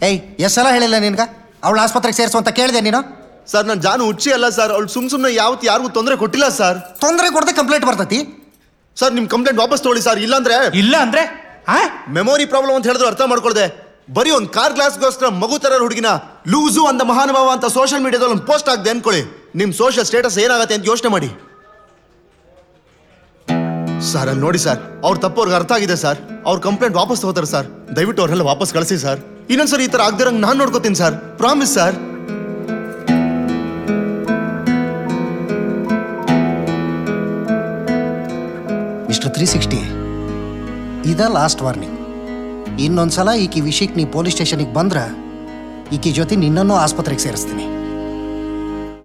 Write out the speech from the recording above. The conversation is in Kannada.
ಏಯ್ ಎಷ್ಟೆಲ್ಲ ಹೇಳಿಲ್ಲ ನಿನ್ಗ ಅವಳ ಆಸ್ಪತ್ರೆಗೆ ಸೇರಿಸು ಅಂತ ಕೇಳಿದೆ ನೀನು ಸರ್ ನಾನು ಜಾನು ಹುಚ್ಚಿ ಅಲ್ಲ ಸರ್ ಅವಳು ಸುಮ್ ಸುಮ್ಮನೆ ಯಾವತ್ತು ಯಾರಿಗೂ ತೊಂದರೆ ಕೊಟ್ಟಿಲ್ಲ ಸರ್ ತೊಂದರೆ ಕೊಡದೆ ಕಂಪ್ಲೇಂಟ್ ಬರ್ತೈತಿ ಸರ್ ನಿಮ್ಮ ಕಂಪ್ಲೇಂಟ್ ವಾಪಸ್ ತಗೊಳ್ಳಿ ಸರ್ ಇಲ್ಲಾಂದ್ರೆ ಇಲ್ಲ ಅಂದ್ರೆ ಆ ಮೆಮೊರಿ ಪ್ರಾಬ್ಲಮ್ ಅಂತ ಹೇಳಿದ್ರು ಅರ್ಥ ಮಾಡ್ಕೊಳ್ದೆ ಬರೀ ಒಂದು ಕಾರ್ ಗ್ಲಾಸ್ಗೋಸ್ಕರ ಮಗು ತರ ಹುಡುಗಿನ ಲೂಸು ಅಂತ ಮಹಾನುಭಾವ ಅಂತ ಸೋಷಿಯಲ್ ಮೀಡಿಯಾದಲ್ಲಿ ಒಂದು ಪೋಸ್ಟ್ ಆಗದೆ ಅನ್ಕೊಳ್ಳಿ ನಿಮ್ ಸೋಷಿಯಲ್ ಸ್ಟೇಟಸ್ ಏನಾಗತ್ತೆ ಅಂತ ಯೋಚನೆ ಮಾಡಿ ಸರ್ ಅಲ್ಲಿ ನೋಡಿ ಸರ್ ಅವ್ರ ತಪ್ಪು ಅವ್ರಿಗೆ ಅರ್ಥ ಆಗಿದೆ ಸರ್ ಅವ್ರ ಕಂಪ್ಲೇಂಟ್ ವಾಪಸ್ ತಗೋತಾರೆ ಸರ್ ದಯವಿಟ್ಟು ಅವ್ರೆಲ್ಲ ವಾಪಸ್ ಕಳಿಸಿ ಸರ್ ಇನ್ನೊಂದ್ಸರಿ ಈ ತರ ಆಗದಿರಂಗ್ ನಾನು ನೋಡ್ಕೋತೀನಿ sir promise sir mister three sixty ಇದ ಲಾಸ್ಟ್ ವಾರ್ನಿಂಗ್ ಇನ್ನೊಂದ್ಸಲ ಈಕಿ ವಿಷಯಕ್ಕೆ ನೀ ಪೊಲೀಸ್ ಸ್ಟೇಷನಿಗೆ ಬಂದ್ರೆ ಈಕಿ ಜೊತೆ ನಿನ್ನನ್ನು ಆಸ್ಪತ್ರೆಗೆ ಸೇರಿಸ್ತೀನಿ